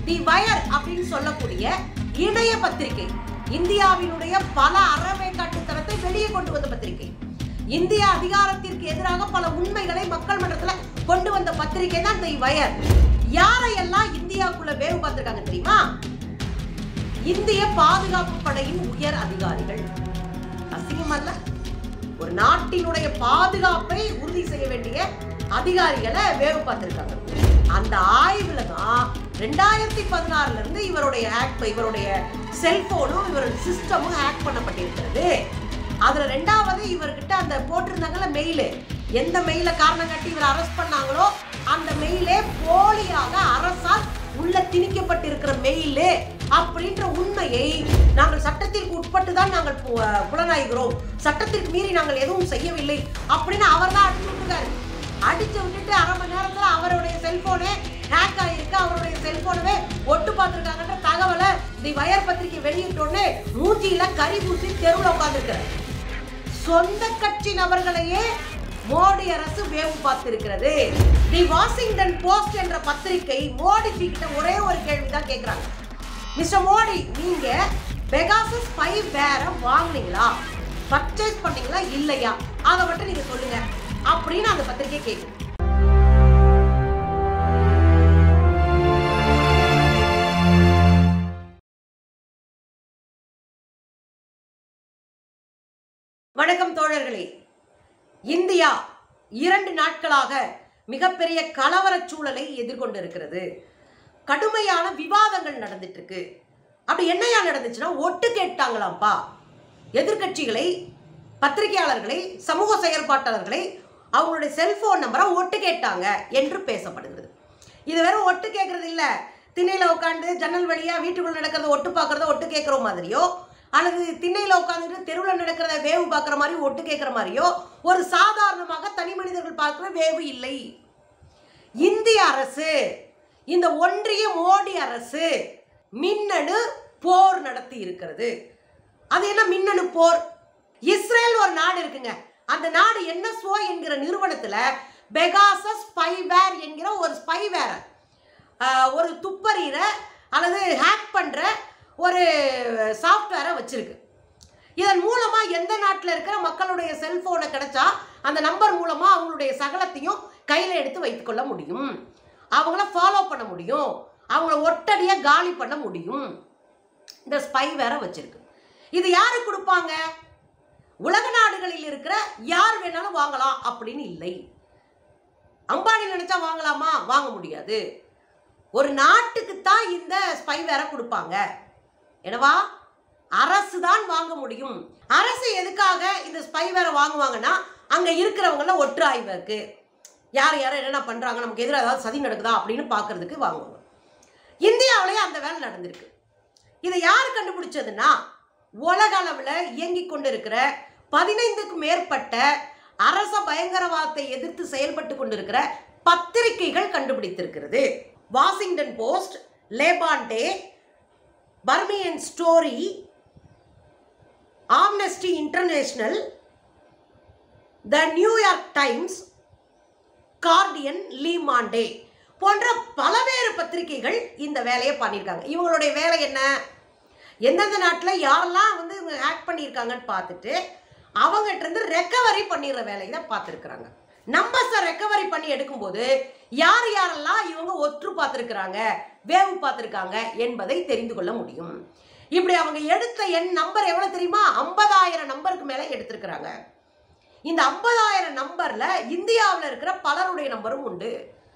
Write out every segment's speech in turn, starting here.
தி wire அப்படின்னு சொல்லக்கூடிய இணைய பத்திரிகை இந்தியாவினுடைய பல அறவேக்காட்டு தரத்தை வெளியே கொண்டு வந்த பத்திரிகை இந்திய அதிகாரத்திற்கு எதிராக பல உண்மைகளை மக்கள் மன்றத்துல கொண்டு வந்த பத்திரிகை தான் தி வயர் யாரையெல்லாம் இந்தியாவுக்குள்ள வேவு பார்த்திருக்காங்க தெரியுமா இந்திய பாதுகாப்பு படையின் உயர் அதிகாரிகள் அசிங்கமல்ல ஒரு நாட்டினுடைய பாதுகாப்பை உறுதி செய்ய வேண்டிய அதிகாரிகளை வேவு பார்த்திருக்காங்க அந்த ஆய்வுல தான் ரெண்டாயிரத்தி பதினாறுல இருந்து இவருடைய ஹேக் இவருடைய செல்போனும் இவருடைய சிஸ்டமும் ஹேக் பண்ணப்பட்டிருக்கிறது அதுல ரெண்டாவது இவர்கிட்ட அந்த போட்டிருந்தாங்கல்ல மெயிலு எந்த மெயில காரணம் காட்டி இவர் அரெஸ்ட் பண்ணாங்களோ அந்த மெயிலே போலியாக அரசால் உள்ள திணிக்கப்பட்டிருக்கிற மெயிலு அப்படின்ற உண்மையை நாங்கள் சட்டத்திற்கு உட்பட்டு தான் நாங்கள் பு- புலனாய்கிறோம் சட்டத்திற்கு மீறி நாங்கள் எதுவும் செய்யவில்லை அப்படின்னு அவர் தான் அடிச்சு விட்டுருக்காரு அடிச்சு விட்டுட்டு அரை மணி நேரத்துல அவருடைய செல்போனே ஹேக் ஆயிருக்கு அவருடைய செல்போனவே ஒட்டு பார்த்திருக்காங்கன்ற தகவலை தி வயர் பத்திரிகை வெளியிட்டோடனே மூஞ்சியில கறி பூசி தெருவில் உட்கார்ந்துருக்கிறார் சொந்த கட்சி நபர்களையே மோடி அரசு வேவு பார்த்திருக்கிறது தி வாஷிங்டன் போஸ்ட் என்ற பத்திரிகை மோடி ஜி கிட்ட ஒரே ஒரு கேள்விதான் கேக்குறாங்க மிஸ்டர் மோடி நீங்க பெகாசஸ் ஃபைவ் வேற வாங்குனீங்களா பர்ச்சேஸ் பண்ணீங்களா இல்லையா அதை மட்டும் நீங்க சொல்லுங்க அப்படின்னு அந்த பத்திரிகை கேக்குது வணக்கம் தோழர்களே இந்தியா இரண்டு நாட்களாக மிகப்பெரிய கலவரச் சூழலை எதிர்கொண்டிருக்கிறது கடுமையான விவாதங்கள் நடந்துட்டு இருக்கு அப்படி என்னையா நடந்துச்சுன்னா ஒட்டு கேட்டாங்களாம்ப்பா எதிர்க்கட்சிகளை பத்திரிகையாளர்களை சமூக செயற்பாட்டாளர்களை அவங்களுடைய செல்போன் நம்பரை ஒட்டு கேட்டாங்க என்று பேசப்படுகிறது இது வெறும் ஒட்டு கேட்கறது இல்ல திண்ணையில உட்காந்து ஜன்னல் வழியா வீட்டுக்குள்ள நடக்கிறத ஒட்டு பார்க்கறத ஒட்டு கேட்குற மாதிரியோ அல்லது திண்ணையில உட்காந்துட்டு தெருவில் நடக்கிறத வேவு பார்க்குற மாதிரி ஒட்டு கேட்குற மாதிரியோ ஒரு சாதாரணமாக தனி மனிதர்கள் பார்க்குற வேவு இல்லை இந்திய அரசு இந்த ஒன்றிய மோடி அரசு மின்னணு போர் நடத்தி இருக்கிறது அது என்ன மின்னணு போர் இஸ்ரேல் ஒரு நாடு இருக்குங்க அந்த நாடு என்எஸ்ஓ என்கிற நிறுவனத்துல பெகாசஸ் ஸ்பைவேர் என்கிற ஒரு ஸ்பைவேரை ஒரு துப்பறிகிற அல்லது ஹேக் பண்ற ஒரு சாஃப்ட்வேரை வச்சிருக்கு இதன் மூலமா எந்த நாட்டில் இருக்கிற மக்களுடைய செல்போனை கிடைச்சா அந்த நம்பர் மூலமா அவங்களுடைய சகலத்தையும் கையில எடுத்து வைத்துக்கொள்ள முடியும் அவங்கள ஃபாலோ பண்ண முடியும் அவங்கள ஒட்டடியா காலி பண்ண முடியும் இந்த ஸ்பை வேற வச்சிருக்கு இது யாரு கொடுப்பாங்க உலக நாடுகளில் இருக்கிற யார் வேணாலும் வாங்கலாம் அப்படின்னு இல்லை அம்பானி நினைச்சா வாங்கலாமா வாங்க முடியாது ஒரு நாட்டுக்கு தான் இந்த ஸ்பை வேற கொடுப்பாங்க என்னவா அரசு தான் வாங்க முடியும் அரசு எதுக்காக இந்த ஸ்பை வேற வாங்குவாங்கன்னா அங்க இருக்கிறவங்கள ஒற்று ஆய்வு இருக்கு யார் யார் என்னென்ன பண்றாங்க நமக்கு எதிராக ஏதாவது சதி நடக்குதா அப்படின்னு பார்க்கறதுக்கு வாங்குவாங்க இந்தியாவிலேயே அந்த வேலை நடந்திருக்கு இதை யார் கண்டுபிடிச்சதுன்னா உலக அளவில் இயங்கிக் கொண்டிருக்கிற பதினைந்துக்கும் மேற்பட்ட அரச பயங்கரவாதத்தை எதிர்த்து செயல்பட்டு கொண்டிருக்கிற பத்திரிகைகள் கண்டுபிடித்திருக்கிறது வாஷிங்டன் போஸ்ட் லேபான்டே Forbidden Story Amnesty International the New York Times Guardian Le Monde போன்ற பலவேறு பத்திரிகைகள் இந்த வேலையை பண்ணியிருக்காங்க இவங்களுடைய வேலை என்ன எந்தெந்த நாட்டில் யாரெல்லாம் வந்து இவங்க ஹேக் பண்ணியிருக்காங்கன்னு பார்த்துட்டு அவங்ககிட்ட இருந்து ரெக்கவரி பண்ணிடுற வேலையை தான் பார்த்துருக்குறாங்க நம்பர்ஸை ரெக்கவரி பண்ணி எடுக்கும்போது யார் யாரெல்லாம் இவங்க ஒற்று பார்த்துருக்குறாங்க வேவு பார்த்துருக்காங்க என்பதை தெரிந்து கொள்ள முடியும் இப்படி அவங்க எடுத்த எண் நம்பர் எவ்வளோ தெரியுமா ஐம்பதாயிரம் நம்பருக்கு மேலே எடுத்திருக்கிறாங்க இந்த ஐம்பதாயிரம் நம்பர்ல இந்தியாவில் இருக்கிற பலருடைய நம்பரும் உண்டு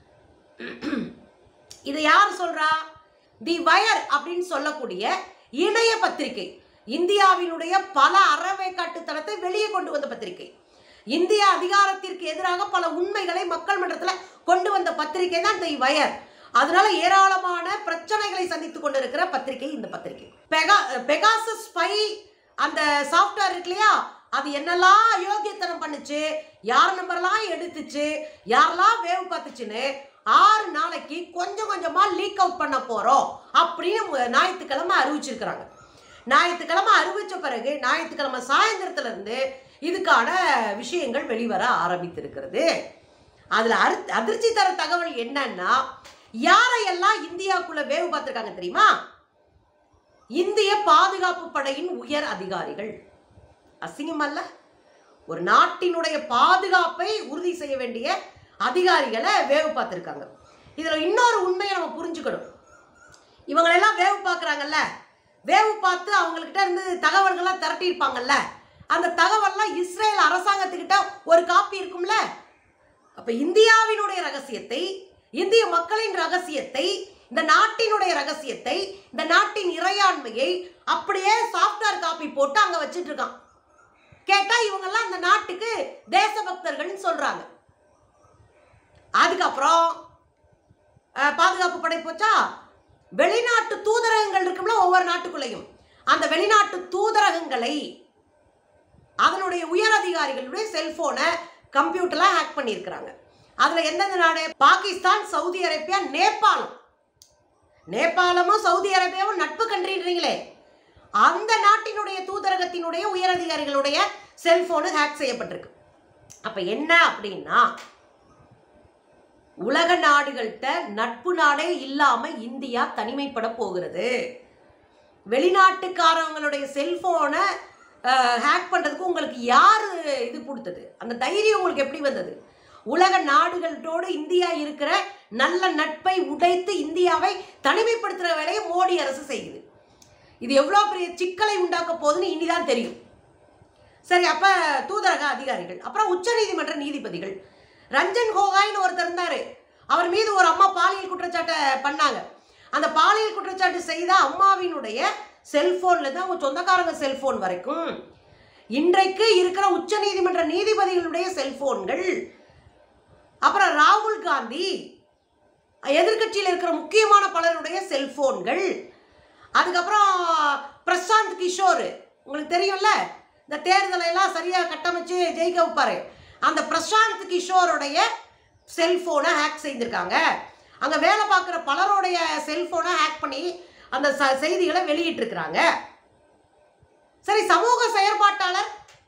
இது யார் சொல்றா தி வயர் அப்படின்னு சொல்லக்கூடிய இணைய பத்திரிகை இந்தியாவினுடைய பல அறவேக்காட்டு தளத்தை வெளியே கொண்டு வந்த பத்திரிகை இந்திய அதிகாரத்திற்கு எதிராக பல உண்மைகளை மக்கள் மன்றத்தில் கொண்டு வந்த பத்திரிகை தான் தி வயர் அதனால ஏராளமான பிரச்சனைகளை சந்தித்துக் கொண்டிருக்கிற பத்திரிகை இந்த பத்திரிகை பெகா பெகாசஸ் ஸ்பை அந்த சாஃப்ட்வேர் இருக்கு இல்லையா அது என்னெல்லாம் அயோக்கியத்தனம் பண்ணுச்சு யார் நம்பர்லாம் எடுத்துச்சு யாரெல்லாம் வேவ் பார்த்துச்சுன்னு ஆறு நாளைக்கு கொஞ்சம் கொஞ்சமா லீக் அவுட் பண்ண போறோம் அப்படின்னு மு- ஞாயிற்றுக்கிழமை அறிவிச்சிருக்கிறாங்க ஞாயிற்றுக்கிழமை அறிவிச்ச பிறகு ஞாயிற்றுக்கிழமை சாயந்தரத்துல இருந்து இதுக்கான விஷயங்கள் வெளிவர ஆரம்பித்திருக்கிறது அதுல அரு அதிர்ச்சி தர தகவல் என்னன்னா யாரையெல்லாம் இந்தியாவுக்குள்ள வேவு பார்த்திருக்காங்க தெரியுமா இந்திய பாதுகாப்பு படையின் உயர் அதிகாரிகள் அசிங்கம் அல்ல ஒரு நாட்டினுடைய பாதுகாப்பை உறுதி செய்ய வேண்டிய அதிகாரிகளை வேவு பார்த்துருக்காங்க இதுல இன்னொரு உண்மையை நம்ம புரிஞ்சுக்கணும் இவங்களெல்லாம் வேவு பார்க்குறாங்கல்ல வேவு பார்த்து அவங்கக்கிட்ட இருந்து தகவல்கள்லாம் திரட்டியிருப்பாங்கல்ல அந்த தகவல்லாம் இஸ்ரேல் அரசாங்கத்துக்கிட்ட ஒரு காப்பி இருக்கும்ல அப்ப இந்தியாவினுடைய ரகசியத்தை இந்திய மக்களின் ரகசியத்தை இந்த நாட்டினுடைய ரகசியத்தை இந்த நாட்டின் இறையாண்மையை அப்படியே சாஃப்ட்வேர் காப்பி போட்டு அங்க வச்சிட்டு இருக்கான் கேட்டா இவங்கெல்லாம் இந்த நாட்டுக்கு தேசபக்தர்கள்னு சொல்றாங்க அதுக்கப்புறம் அஹ், பாதுகாப்பு படை போச்சா வெளிநாட்டு தூதரகங்கள் இருக்கும்ல ஒவ்வொரு நாட்டுக்குள்ளேயும் அந்த வெளிநாட்டு தூதரகங்களை அதனுடைய உயர் அதிகாரிகளுடைய செல்போனை கம்ப்யூட்டர்ல ஹேக் பண்ணியிருக்கிறாங்க அதுல எந்தெந்த நாடு பாகிஸ்தான் சவுதி அரேபியா நேபாளம் நேபாளமும் சவுதி அரேபியாவும் நட்பு கண்ட்ரின்றீங்களே அந்த நாட்டினுடைய தூதரகத்தினுடைய உயர் அதிகாரிகளுடைய செல்போனு ஹேக் செய்யப்பட்டிருக்கு அப்ப என்ன அப்படின்னா உலக நாடுகள்கிட்ட நட்பு நாடே இல்லாம இந்தியா தனிமைப்பட போகிறது வெளிநாட்டுக்காரவங்களுடைய செல்போனை ஹேக் பண்றதுக்கு உங்களுக்கு யார் இது கொடுத்தது அந்த தைரியம் உங்களுக்கு எப்படி வந்தது உலக நாடுகளோடு இந்தியா இருக்கிற நல்ல நட்பை உடைத்து இந்தியாவை தனிமைப்படுத்துகிற வேலையை மோடி அரசு செய்யுது இது எவ்வளோ பெரிய சிக்கலை உண்டாக்க போகுதுன்னு இனிதான் தெரியும் சரி அப்ப தூதரக அதிகாரிகள் அப்புறம் உச்சநீதிமன்ற நீதிபதிகள் ரஞ்சன் கோகாய்னு ஒருத்தர் இருந்தாரு அவர் மீது ஒரு அம்மா பாலியல் குற்றச்சாட்டை பண்ணாங்க அந்த பாலியல் குற்றச்சாட்டு செய்த அம்மாவினுடைய செல்போன்ல இருந்து அவங்க சொந்தக்காரங்க செல்போன் வரைக்கும் இன்றைக்கு இருக்கிற உச்சநீதிமன்ற நீதிபதிகளுடைய செல்போன்கள் அப்புறம் ராகுல் காந்தி எதிர்க்கட்சியில் இருக்கிற முக்கியமான பலருடைய செல்போன்கள் அதுக்கப்புறம் பிரசாந்த் கிஷோர் உங்களுக்கு தெரியும்ல இந்த தேர்தலை எல்லாம் சரியாக கட்டமைச்சு ஜெயிக்க வைப்பாரு அந்த பிரசாந்த் கிஷோருடைய செல்போனை ஹேக் செய்திருக்காங்க அங்கே வேலை பார்க்குற பலருடைய செல்போனை ஹேக் பண்ணி அந்த ச- செய்திகளை வெளியிட்டிருக்கிறாங்க சரி சமூக செயற்பாட்டாளர்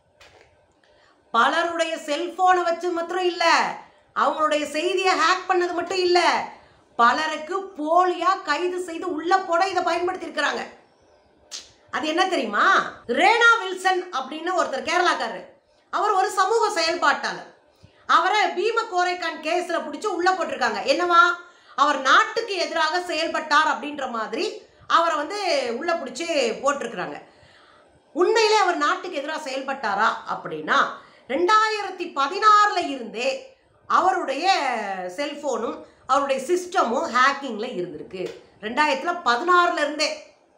பலருடைய செல்போனை வச்சு மாத்திரம் இல்ல அவங்களுடைய செய்தியை ஹேக் பண்ணது மட்டும் இல்ல பலருக்கு போலியா கைது செய்து உள்ள போட இதை பயன்படுத்தி இருக்கிறாங்க அது என்ன தெரியுமா ரேனா வில்சன் அப்படின்னு ஒருத்தர் கேரளாக்காரர் அவர் ஒரு சமூக செயல்பாட்டாளர் அவரை பீம கோரைக்கான் கேஸ்ல பிடிச்சி உள்ள போட்டிருக்காங்க என்னவா அவர் நாட்டுக்கு எதிராக செயல்பட்டார் அப்படின்ற மாதிரி அவரை வந்து உள்ள பிடிச்சி போட்டிருக்கிறாங்க உண்மையிலே அவர் நாட்டுக்கு எதிராக செயல்பட்டாரா அப்படின்னா ரெண்டாயிரத்தி பதினாறுல இருந்தே அவருடைய செல்போனும் அவருடைய சிஸ்டமும் ஹேக்கிங்ல இருந்திருக்கு ரெண்டாயிரத்துல பதினாறுல இருந்தே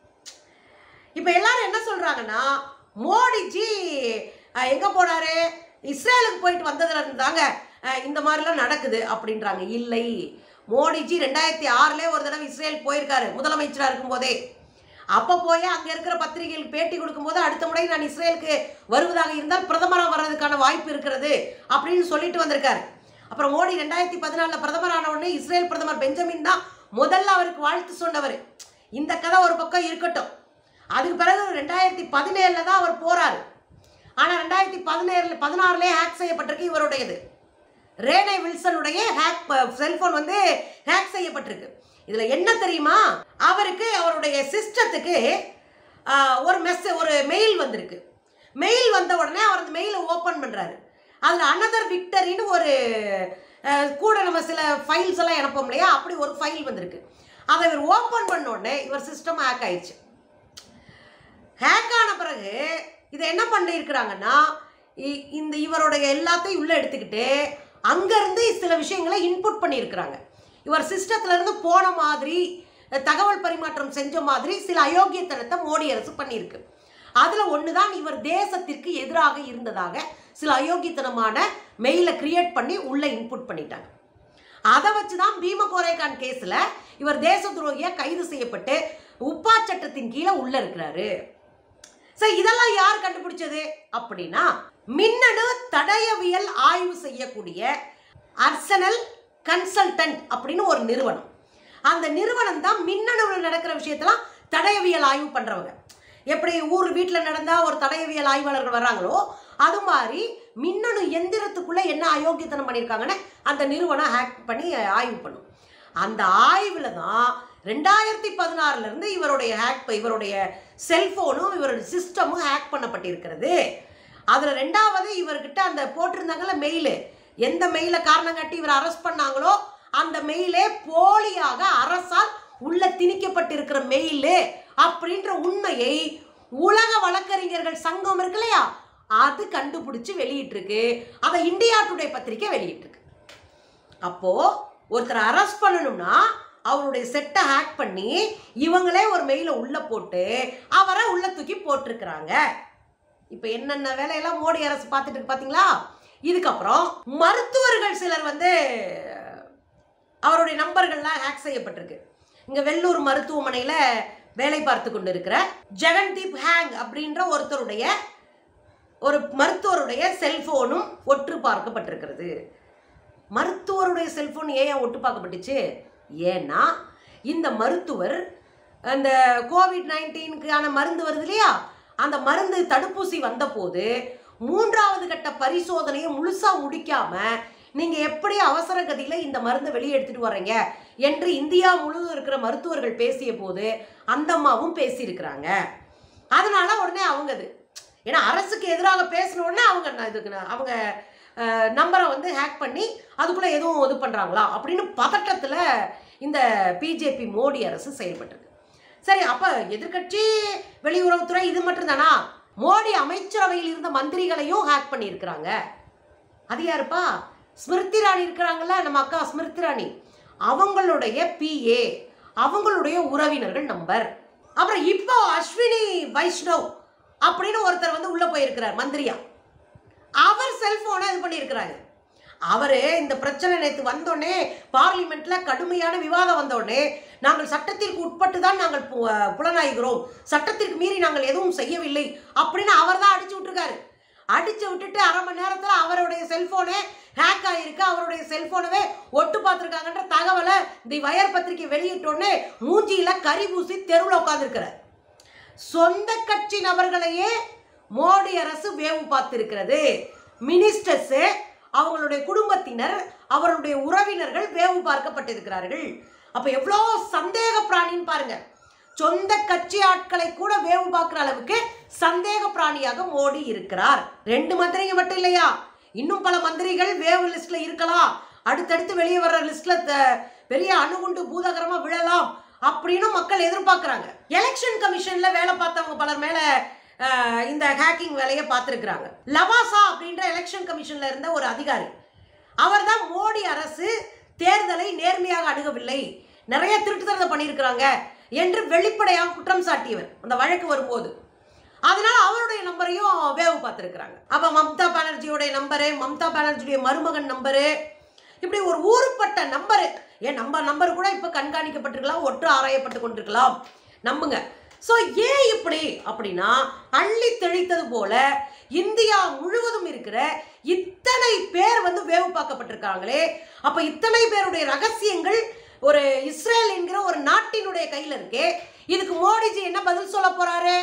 இப்போ எல்லாரும் என்ன சொல்றாங்கன்னா மோடிஜி அஹ், எங்க போனாரு இஸ்ரேலுக்கு போயிட்டு வந்ததுல இருந்து தாங்க அஹ், இந்த மாதிரிலாம் நடக்குது அப்படின்றாங்க இல்லை மோடிஜி ரெண்டாயிரத்தி ஆறுல ஒரு தடவை இஸ்ரேல் போயிருக்காரு முதலமைச்சராக இருக்கும்போதே அப்போ போய் அங்கே இருக்கிற பத்திரிகைகளுக்கு பேட்டி கொடுக்கும்போது அடுத்த முறை நான் இஸ்ரேலுக்கு வருவதாக இருந்தால் பிரதமராக வர்றதுக்கான வாய்ப்பு இருக்கிறது அப்படின்னு சொல்லிட்டு வந்திருக்காரு அப்புறம் மோடி ரெண்டாயிரத்தி பதினாலில் பிரதமர் ஆன உடனே இஸ்ரேல் பிரதமர் பெஞ்சமின் தான் முதல்ல அவருக்கு வாழ்த்து சொன்னவர் இந்த கதை ஒரு பக்கம் இருக்கட்டும் அதுக்கு பிறகு ரெண்டாயிரத்தி பதினேழில் தான் அவர் போறாரு ஆனால் ரெண்டாயிரத்தி பதினேழில் பதினாறுலேயே ஹேக் செய்யப்பட்டிருக்கு இவருடையது ரேனே வில்சனுடைய ஹேக் செல்போன் வந்து ஹேக் செய்யப்பட்டிருக்கு இதில் என்ன தெரியுமா அவருக்கு அவருடைய சிஸ்டத்துக்கு ஒரு மெஸ் ஒரு மெயில் வந்திருக்கு மெயில் வந்த உடனே அவர் அந்த மெயிலை ஓப்பன் பண்ணுறாரு அதில் அனதர் விக்டரின்னு ஒரு அஹ், கூட நம்ம சில ஃபைல்ஸ் எல்லாம் இணைப்போம் இல்லையா அப்படி ஒரு ஃபைல் வந்திருக்கு அதை இவர் ஓப்பன் பண்ண உடனே இவர் சிஸ்டம் ஹேக் ஆயிடுச்சு ஹேக் ஆன பிறகு இதை என்ன பண்ணியிருக்கிறாங்கன்னா இ- இந்த இவருடைய எல்லாத்தையும் உள்ளே எடுத்துக்கிட்டு அங்கேருந்து சில விஷயங்களை இன்புட் பண்ணியிருக்கிறாங்க இவர் சிஸ்டத்துல இருந்து போன மாதிரி அஹ், தகவல் பரிமாற்றம் செஞ்ச மாதிரி சில அயோக்கியத்தனத்தை மோடி அரசு பண்ணியிருக்கு அதில் ஒன்று தான் இவர் தேசத்திற்கு எதிராக இருந்ததாக சில அயோக்கியத்தனமான மெயிலை கிரியேட் பண்ணி உள்ளே இன்புட் பண்ணிட்டாங்க அதை வச்சு தான் பீம கோரேகான் கேஸில் இவர் தேச துரோகியா கைது செய்யப்பட்டு உப்பா சட்டத்தின் கீழே உள்ள இருக்கிறாரு சரி இதெல்லாம் யார் கண்டுபிடிச்சது அப்படின்னா மின்னணு தடயவியல் ஆய்வு செய்யக்கூடிய அர்சனல் கன்சல்டன்ட் அப்படின்னு ஒரு நிறுவனம் அந்த நிறுவனம் தான் மின்னணுவில் நடக்கிற விஷயத்தெல்லாம் தடயவியல் ஆய்வு பண்றவங்க எப்படி ஊர் வீட்டில் நடந்தா ஒரு தடயவியல் ஆய்வாளர்கள் வர்றாங்களோ அது மாதிரி மின்னணு எந்திரத்துக்குள்ள என்ன அயோக்கியத்தனம் பண்ணியிருக்காங்கன்னு அந்த நிறுவனம் ஹேக் பண்ணி ஆய்வு பண்ணும் அந்த ஆய்வில் தான் ரெண்டாயிரத்தி பதினாறுல இருந்து இவருடைய ஹேக் இவருடைய செல்போனும் இவருடைய சிஸ்டமும் ஹேக் பண்ணப்பட்டிருக்கிறது அதில் ரெண்டாவது இவர்கிட்ட அந்த போட்டிருந்தாங்கல்ல மெயிலு எந்த மெயிலை காரணம் காட்டி இவர் அரெஸ்ட் பண்ணாங்களோ அந்த மெயிலே போலியாக அரசால் உள்ள திணிக்கப்பட்டிருக்கிற மெயிலு அப்படின்ற உண்மையை உலக வழக்கறிஞர்கள் சங்கம் இருக்கு இல்லையா அது கண்டுபிடிச்சு வெளியிட்டிருக்கு அதை இந்தியா டுடே பத்திரிக்கை வெளியிட்டிருக்கு அப்போ ஒருத்தரை அரெஸ்ட் பண்ணணும்னா அவருடைய செட்டை ஹேக் பண்ணி இவங்களே ஒரு மெயில உள்ள போட்டு அவரை உள்ள தூக்கி போட்டிருக்கிறாங்க இப்போ என்னென்ன வேலையெல்லாம் மோடி அரசு பார்த்துட்டு இருக்கு பார்த்தீங்களா இதுக்கப்புறம் மருத்துவர்கள் சிலர் வந்து அவருடைய நம்பர்கள்லாம் ஹேக் செய்யப்பட்டிருக்கு இங்கே வெள்ளூர் மருத்துவமனையில் வேலை பார்த்து கொண்டு இருக்கிற ஜெகன்தீப் ஹேங் அப்படின்ற ஒருத்தருடைய ஒரு மருத்துவருடைய செல்போனும் ஒற்று பார்க்கப்பட்டிருக்கிறது மருத்துவருடைய செல்போன் ஏன் ஒட்டு பார்க்கப்பட்டுச்சு ஏன்னா இந்த மருத்துவர் அந்த கோவிட் நைன்டீனுக்கான மருந்து வருது இல்லையா அந்த மருந்து தடுப்பூசி வந்தபோது மூன்றாவது கட்ட பரிசோதனையை முழுசா முடிக்காம நீங்க எப்படி அவசர கதியில இந்த மருந்தை வெளியே எடுத்துட்டு வர்றீங்க என்று இந்தியா முழுவதும் இருக்கிற மருத்துவர்கள் பேசிய போது அந்த அம்மாவும் பேசியிருக்கிறாங்க அதனால உடனே அவங்க அது ஏன்னா அரசுக்கு எதிராக பேசின உடனே அவங்க நான் இதுக்கு நான் அவங்க நம்பரை வந்து ஹேக் பண்ணி அதுக்குள்ளே எதுவும் இது பண்ணுறாங்களா அப்படின்னு பதட்டத்தில் இந்த பிஜேபி மோடி அரசு செயல்பட்டிருக்கு சரி அப்போ எதிர்க்கட்சி வெளியுறவுத்துறை இது மட்டும்தானா மோடி அமைச்சரவையில் இருந்த மந்திரிகளையும் ஹேக் பண்ணியிருக்கிறாங்க அது யாருப்பா ஸ்மிருதி ராணி இருக்கிறாங்கல்ல நம்ம அக்கா ஸ்மிருதி ராணி அவங்களுடைய பிஏ அவங்களுடைய உறவினர்கள் நம்பர் அப்புறம் இப்போ அஸ்வினி வைஷ்ணவ் அப்படின்னு ஒருத்தர் வந்து உள்ள போயிருக்கிறார் மந்திரியா அவர் செல்போனை இது பண்ணியிருக்கிறாங்க அவரு இந்த பிரச்சனை நேற்று வந்தோடனே பார்லிமெண்ட்ல கடுமையான விவாதம் வந்தோடனே நாங்கள் சட்டத்திற்கு உட்பட்டு தான் நாங்கள் பு- புலனாய்கிறோம் சட்டத்திற்கு மீறி நாங்கள் எதுவும் செய்யவில்லை அப்படின்னு அவர் தான் அடிச்சு விட்டுருக்காரு அடிச்சு விட்டுட்டு அரை மணி நேரத்துல அவருடைய செல்போனே ஹேக் ஆயிருக்கு அவருடைய செல்போனவே ஒட்டு பார்த்துருக்காங்கன்ற தகவலை தி வயர் பத்திரிகை வெளியிட்டோடனே மூஞ்சியில கரி பூசி தெருவில் உட்காந்துருக்கிறார் சொந்த கட்சி நபர்களையே மோடி அரசு வேவு பார்த்திருக்கிறது மினிஸ்டர்ஸ் அவங்களுடைய குடும்பத்தினர் அவருடைய உறவினர்கள் வேவு பார்க்கப்பட்டிருக்கிறார்கள் அப்ப எவ்வளோ சந்தேக பிராணின்னு பாருங்க சொந்த கட்சி ஆட்களை கூட வேவு பார்க்குற அளவுக்கு சந்தேக பிராணியாக மோடி இருக்கிறார் ரெண்டு மந்திரிங்க மட்டும் இல்லையா இன்னும் பல மந்திரிகள் வேவு லிஸ்ட்ல இருக்கலாம் அடுத்தடுத்து வெளியே வர்ற லிஸ்ட்ல த- பெரிய அணுகுண்டு பூதகரமா விழலாம் அப்படின்னு மக்கள் எதிர்பார்க்கறாங்க எலெக்ஷன் கமிஷன்ல வேலை பார்த்தவங்க பலர் மேல அஹ், இந்த ஹேக்கிங் வேலையை பார்த்துருக்குறாங்க லவாசா அப்படின்ற எலெக்ஷன் கமிஷன்ல இருந்த ஒரு அதிகாரி அவர்தான் மோடி அரசு தேர்தலை நேர்மையாக அணுகவில்லை நிறைய திருட்டுத்தனத்தை பண்ணியிருக்கிறாங்க என்று வெளிப்படையாக குற்றம் சாட்டியவர் அந்த வழக்கு வரும்போது அதனால அவருடைய நம்பரையும் வேவு பார்த்துருக்குறாங்க அப்போ மம்தா பானர்ஜியோடைய நம்பரு மம்தா பானர்ஜியுடைய மருமகன் நம்பரு இப்படி ஒரு ஊருப்பட்ட நம்பரு ஏன் நம்ம நம்பர் கூட இப்போ கண்காணிக்கப்பட்டிருக்கலாம் ஒற்று ஆராயப்பட்டு கொண்டிருக்கலாம் நம்புங்க ஸோ ஏன் இப்படி அப்படின்னா அள்ளி தெளித்தது போல இந்தியா முழுவதும் இருக்கிற இத்தனை பேர் வந்து வேவு பார்க்கப்பட்டிருக்காங்களே அப்ப இத்தனை பேருடைய ரகசியங்கள் ஒரு இஸ்ரேல் என்கிற ஒரு நாட்டினுடைய கையில இருக்கே இதுக்கு மோடிஜி என்ன பதில் சொல்ல போறாரு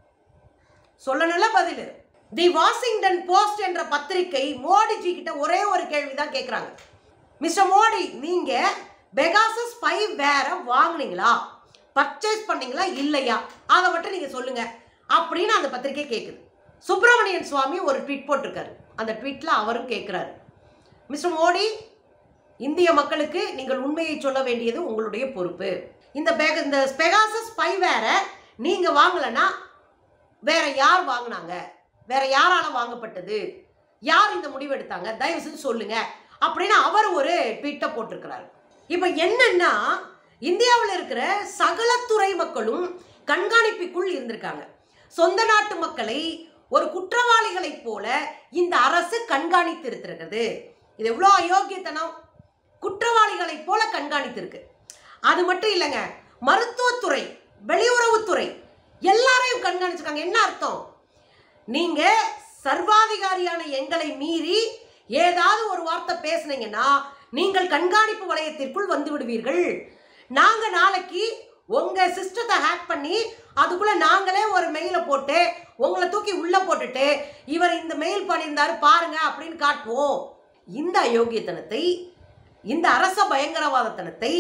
சொல்லணும்ல பதில் தி வாஷிங்டன் போஸ்ட் என்ற பத்திரிகை மோடிஜி கிட்ட ஒரே ஒரு கேள்விதான் கேட்குறாங்க மிஸ்டர் மோடி நீங்க பெகாசஸ் ஃபைவ் வேற வாங்குனீங்களா பர்ச்சேஸ் பண்ணீங்களா இல்லையா அதை மட்டும் நீங்க சொல்லுங்க அப்படின்னு அந்த பத்திரிகை கேட்குது சுப்பிரமணியன் சுவாமி ஒரு ட்வீட் போட்டிருக்காரு அந்த ட்வீட்ல அவரும் கேட்குறாரு மிஸ்டர் மோடி இந்திய மக்களுக்கு நீங்கள் உண்மையை சொல்ல வேண்டியது உங்களுடைய பொறுப்பு இந்த பெக இந்த பெகாசஸ் ஸ்பை வேற நீங்க வாங்கலைன்னா வேற யார் வாங்குனாங்க வேற யாரால வாங்கப்பட்டது யார் இந்த முடிவு எடுத்தாங்க தயவு செஞ்சு சொல்லுங்க அப்படின்னு அவர் ஒரு ட்வீட்டை போட்டிருக்கிறார் இப்போ என்னன்னா இந்தியாவில் இருக்கிற சகல துறை மக்களும் கண்காணிப்புக்குள் இருந்திருக்காங்க சொந்த நாட்டு மக்களை ஒரு குற்றவாளிகளைப் போல இந்த அரசு கண்காணித்து இருக்கிறது இது எவ்வளோ அயோக்கியத்தனம் குற்றவாளிகளைப் போல கண்காணித்திருக்கு அது மட்டும் இல்லைங்க மருத்துவத்துறை வெளியுறவுத்துறை எல்லாரையும் கண்காணிச்சிருக்காங்க என்ன அர்த்தம் நீங்க சர்வாதிகாரியான எங்களை மீறி ஏதாவது ஒரு வார்த்தை பேசுனீங்கன்னா நீங்கள் கண்காணிப்பு வளையத்திற்குள் வந்து விடுவீர்கள் நாங்க நாளைக்கு உங்க சிஸ்டத்தை ஹேக் பண்ணி அதுக்குள்ள நாங்களே ஒரு மெயிலை போட்டு உங்களை தூக்கி உள்ள போட்டுட்டு இவர் இந்த மெயில் பண்ணியிருந்தாரு பாருங்க அப்படின்னு காட்டுவோம் இந்த அயோக்கியத்தனத்தை இந்த அரச பயங்கரவாதத்தனத்தை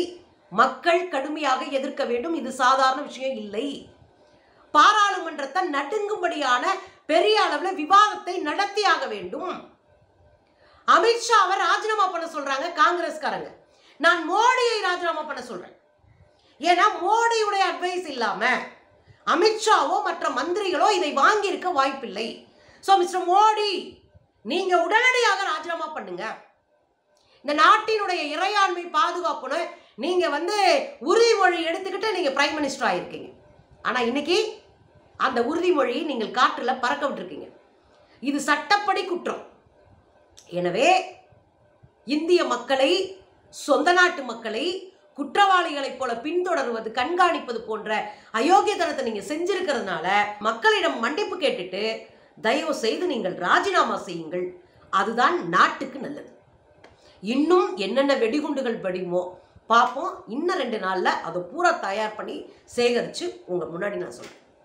மக்கள் கடுமையாக எதிர்க்க வேண்டும் இது சாதாரண விஷயம் இல்லை பாராளுமன்றத்தை நடுங்கும்படியான பெரிய அளவுல விவாதத்தை நடத்தியாக வேண்டும் அமித்ஷாவை ராஜினாமா பண்ண சொல்றாங்க காங்கிரஸ்காரங்க நான் மோடியை ராஜினாமா பண்ண சொல்றேன் ஏன்னா மோடியுடைய அட்வைஸ் இல்லாம அமித்ஷாவோ மற்ற மந்திரிகளோ இதை வாங்கியிருக்க வாய்ப்பில்லை ஸோ மிஸ்டர் மோடி நீங்க உடனடியாக ராஜினாமா பண்ணுங்க இந்த நாட்டினுடைய இறையாண்மை பாதுகாப்புன்னு நீங்க வந்து உறுதிமொழி எடுத்துக்கிட்டு நீங்க பிரைம் மினிஸ்டர் ஆயிருக்கீங்க ஆனா இன்னைக்கு அந்த உறுதிமொழியை நீங்கள் காற்றுல பறக்க விட்டுருக்கீங்க இது சட்டப்படி குற்றம் எனவே இந்திய மக்களை சொந்த நாட்டு மக்களை குற்றவாளிகளைப் போல பின்தொடர்வது கண்காணிப்பது போன்ற அயோக்கியத்தனத்தை நீங்க செஞ்சிருக்கிறதுனால மக்களிடம் மன்னிப்பு கேட்டுட்டு தயவு செய்து நீங்கள் ராஜினாமா செய்யுங்கள் அதுதான் நாட்டுக்கு நல்லது இன்னும் என்னென்ன வெடிகுண்டுகள் வெடிமோ பார்ப்போம் இன்னும் ரெண்டு நாளில் அதை பூரா தயார் பண்ணி சேகரித்து உங்கள் முன்னாடி நான் சொல்கிறேன்